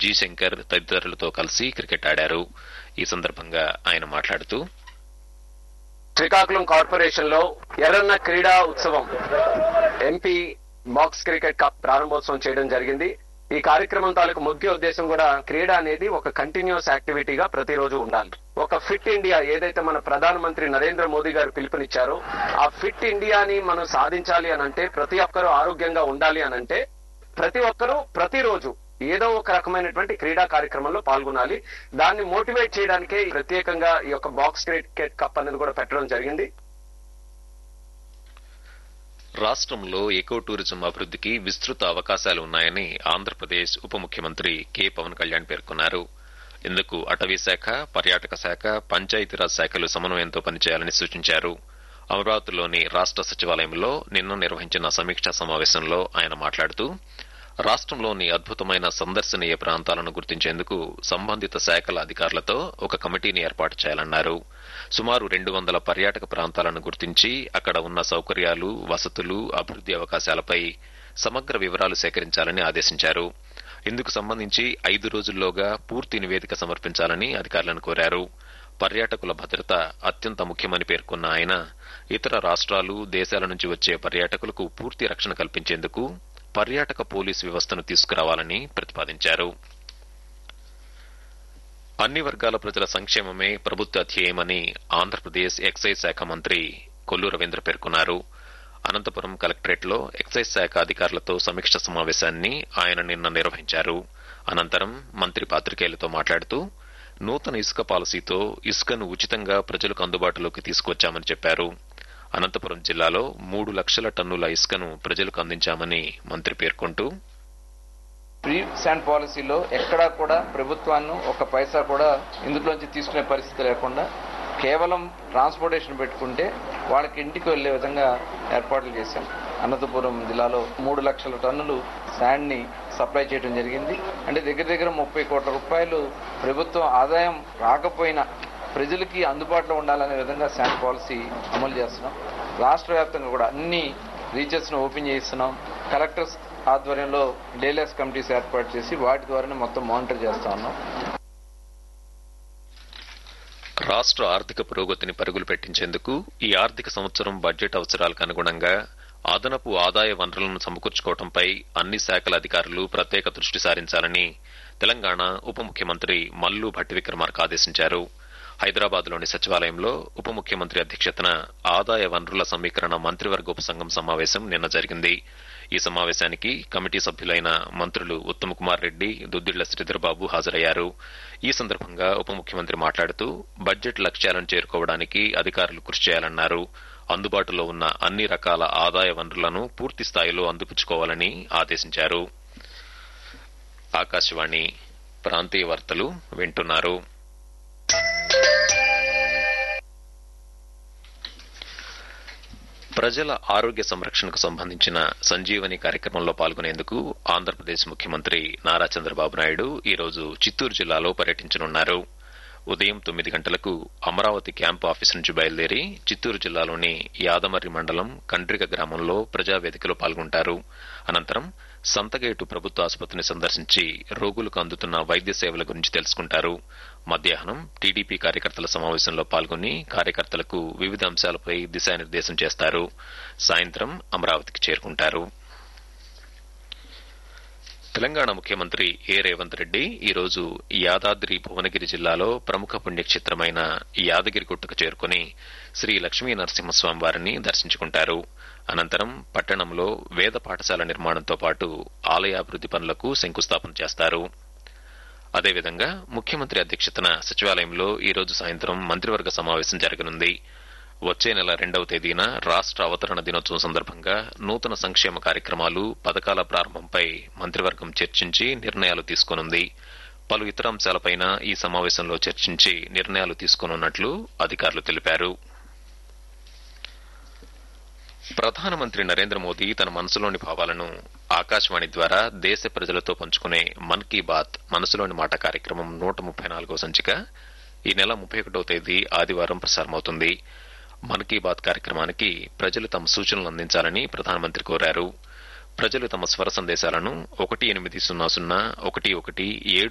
G Shankar తదితరులతో కలిసి cricket ఆడారు ఈ సందర్భంగా ఆయన మాట్లాడుతూ శ్రీకాకుళం కార్పొరేషన్ లో ఎర్రన్న క్రీడా ఉత్సవం ఎంపీ బాక్స్ క్రికెట్ కప్ ప్రారంభోత్సవం చేయడం జరిగింది ఈ కార్యక్రమం తాలూకు ముఖ్య ఉద్దేశం కూడా క్రీడ అనేది ఒక కంటిన్యూస్ యాక్టివిటీగా ప్రతిరోజు ఉండాలి ఒక ఫిట్ ఇండియా ఏదైతే మన ప్రధానమంత్రి నరేంద్ర మోదీ గారు పిలుపునిచ్చారో ఆ ఫిట్ ఇండియాని మనం సాధించాలి అనంటే ప్రతి ఒక్కరూ ఆరోగ్యంగా ఉండాలి అనంటే ప్రతి ఒక్కరూ ప్రతిరోజు ఏదో ఒక రకమైనటువంటి క్రీడా కార్యక్రమంలో పాల్గొనాలి దాన్ని మోటివేట్ చేయడానికే ప్రత్యేకంగా ఈ యొక్క బాక్స్ క్రికెట్ కప్ అనేది కూడా పెట్టడం జరిగింది రాష్ట్రంలో ఎకో టూరిజం అభివృద్ధికి విస్తృత అవకాశాలు ఉన్నాయని ఆంధ్రప్రదేశ్ ఉప ముఖ్యమంత్రి కె పవన్ కళ్యాణ్ పేర్కొన్నారు ఇందుకు అటవీ శాఖ పర్యాటక శాఖ పంచాయతీరాజ్ శాఖలు సమన్వయంతో పనిచేయాలని సూచించారు అమరావతిలోని రాష్ట సచివాలయంలో నిన్న నిర్వహించిన సమీక్షా సమావేశంలో ఆయన మాట్లాడుతూ రాష్ట్రంలోని అద్భుతమైన సందర్శనీయ ప్రాంతాలను గుర్తించేందుకు సంబంధిత శాఖల అధికారులతో ఒక కమిటీని ఏర్పాటు చేయాలన్నారు సుమారు రెండు వందల పర్యాటక ప్రాంతాలను గుర్తించి అక్కడ ఉన్న సౌకర్యాలు వసతులు అభివృద్ది అవకాశాలపై సమగ్ర వివరాలు సేకరించాలని ఆదేశించారు ఇందుకు సంబంధించి ఐదు రోజుల్లోగా పూర్తి నివేదిక సమర్పించాలని అధికారులను కోరారు పర్యాటకుల భద్రత అత్యంత ముఖ్యమని పేర్కొన్న ఆయన ఇతర రాష్ట్రాలు దేశాల నుంచి వచ్చే పర్యాటకులకు పూర్తి రక్షణ కల్పించేందుకు పర్యాటక పోలీస్ వ్యవస్థను తీసుకురావాలని ప్రతిపాదించారు అన్ని వర్గాల ప్రజల సంక్షేమమే ప్రభుత్వ ధ్యేయమని ఆంధ్రప్రదేశ్ ఎక్సైజ్ శాఖ మంత్రి కొల్లు రవీంద్ర పేర్కొన్నారు అనంతపురం కలెక్టరేట్లో ఎక్సైజ్ శాఖ అధికారులతో సమీక్ష సమావేశాన్ని ఆయన నిన్న నిర్వహించారు అనంతరం మంత్రి పాత్రికేయులతో మాట్లాడుతూ నూతన ఇసుక పాలసీతో ఇసుకను ఉచితంగా ప్రజలకు అందుబాటులోకి తీసుకొచ్చామని చెప్పారు అనంతపురం జిల్లాలో మూడు లక్షల టన్నుల ఇసుకను ప్రజలకు అందించామని మంత్రి పేర్కొంటూ ఫ్రీ శాండ్ పాలసీలో ఎక్కడా కూడా ప్రభుత్వాన్ని ఒక పైసా కూడా ఇందులోంచి తీసుకునే పరిస్థితి లేకుండా కేవలం ట్రాన్స్పోర్టేషన్ పెట్టుకుంటే వాళ్ళకి ఇంటికి వెళ్లే విధంగా ఏర్పాట్లు చేశాం అనంతపురం జిల్లాలో మూడు లక్షల టన్నులు శాండ్ ని సప్లై చేయడం జరిగింది అంటే దగ్గర దగ్గర ముప్పై కోట్ల రూపాయలు ప్రభుత్వం ఆదాయం రాకపోయినా ప్రజలకి అందుబాటులో ఉండాలనే విధంగా శాండ్ పాలసీ అమలు చేస్తున్నాం రాష్ట్ర వ్యాప్తంగా కూడా అన్ని రీచెస్ ను ఓపెన్ చేస్తున్నాం కలెక్టర్స్ ఆధ్వర్యంలో డేలెస్ కమిటీస్ ఏర్పాటు చేసి వాటి ద్వారానే మొత్తం మానిటర్ చేస్తా ఉన్నాం రాష్ట్ర ఆర్థిక పురోగతిని పరుగులు పెట్టించేందుకు ఈ ఆర్థిక సంవత్సరం బడ్జెట్ అవసరాలకు అనుగుణంగా అదనపు ఆదాయ వనరులను సమకూర్చుకోవడంపై అన్ని శాఖల అధికారులు ప్రత్యేక దృష్టి సారించాలని తెలంగాణ ఉప ముఖ్యమంత్రి మల్లు భట్టి విక్రమార్క ఆదేశించారు హైదరాబాద్లోని సచివాలయంలో ఉప ముఖ్యమంత్రి అధ్యక్షతన ఆదాయ వనరుల సమీకరణ మంత్రివర్గ ఉపసంఘం సమావేశం నిన్న జరిగింది ఈ సమావేశానికి కమిటీ సభ్యులైన మంత్రులు ఉత్తమ్ కుమార్ రెడ్డి దుద్దిళ్ల శ్రీధర్బాబు హాజరయ్యారు ఈ సందర్భంగా ఉప ముఖ్యమంత్రి మాట్లాడుతూ బడ్జెట్ లక్ష్యాలను చేరుకోవడానికి అధికారులు కృషి చేయాలన్నారు అందుబాటులో ఉన్న అన్ని రకాల ఆదాయ వనరులను పూర్తి స్థాయిలో అందిపుచ్చుకోవాలని ఆదేశించారు ఆకాశవాణి ప్రాంతీయ వార్తలు వింటున్నారు ప్రజల ఆరోగ్య సంరక్షణకు సంబంధించిన సంజీవని కార్యక్రమంలో పాల్గొనేందుకు ఆంధ్రప్రదేశ్ ముఖ్యమంత్రి నారా చంద్రబాబు నాయుడు ఈరోజు చిత్తూరు జిల్లాలో పర్యటించనున్నారు ఉదయం తొమ్మిది గంటలకు అమరావతి క్యాంపు ఆఫీస్ నుంచి బయలుదేరి చిత్తూరు జిల్లాలోని యాదమర్రి మండలం కండ్రిక గ్రామంలో ప్రజావేదికలో పాల్గొంటారు అనంతరం సంతగేటు ప్రభుత్వ ఆసుపత్రిని సందర్శించి రోగులకు అందుతున్న వైద్య సేవల గురించి తెలుసుకుంటారు మధ్యాహ్నం టీడీపీ కార్యకర్తల సమావేశంలో పాల్గొని కార్యకర్తలకు వివిధ అంశాలపై దిశానిర్దేశం చేస్తారు సాయంత్రం అమరావతికి చేరుకుంటారు తెలంగాణ ముఖ్యమంత్రి ఏ రేవంత్ రెడ్డి ఈరోజు యాదాద్రి భువనగిరి జిల్లాలో ప్రముఖ పుణ్యక్షేత్రమైన యాదగిరిగుట్టకు చేరుకుని శ్రీ లక్ష్మీ నరసింహస్వామి వారిని దర్శించుకుంటారు అనంతరం పట్టణంలో వేద పాఠశాల నిర్మాణంతో పాటు ఆలయాభివృద్ది పనులకు శంకుస్థాపన చేస్తారు అదేవిధంగా ముఖ్యమంత్రి అధ్యక్షతన సచివాలయంలో ఈరోజు సాయంత్రం మంత్రివర్గ సమావేశం జరగనుంది వచ్చే నెల రెండవ తేదీన రాష్ట్ర అవతరణ దినోత్సవం సందర్భంగా నూతన సంక్షేమ కార్యక్రమాలు పథకాల ప్రారంభంపై మంత్రివర్గం చర్చించి నిర్ణయాలు తీసుకోనుంది పలు ఇతర అంశాలపైన ఈ సమావేశంలో చర్చించి నిర్ణయాలు తీసుకోనున్నట్లు అధికారులు తెలిపారు ప్రధానమంత్రి నరేంద్ర మోదీ తన మనసులోని భావాలను ఆకాశవాణి ద్వారా దేశ ప్రజలతో పంచుకునే మన్ కీ బాత్ మనసులోని మాట కార్యక్రమం నూట ముప్పై నాలుగో సంచిక ఈ నెల ముప్పై ఒకటో తేదీ ఆదివారం ప్రసారమవుతుంది మన్ కీ బాత్ కార్యక్రమానికి ప్రజలు తమ సూచనలు అందించాలని ప్రధానమంత్రి కోరారు ప్రజలు తమ స్వర సందేశాలను ఒకటి ఎనిమిది సున్నా సున్నా ఒకటి ఒకటి ఏడు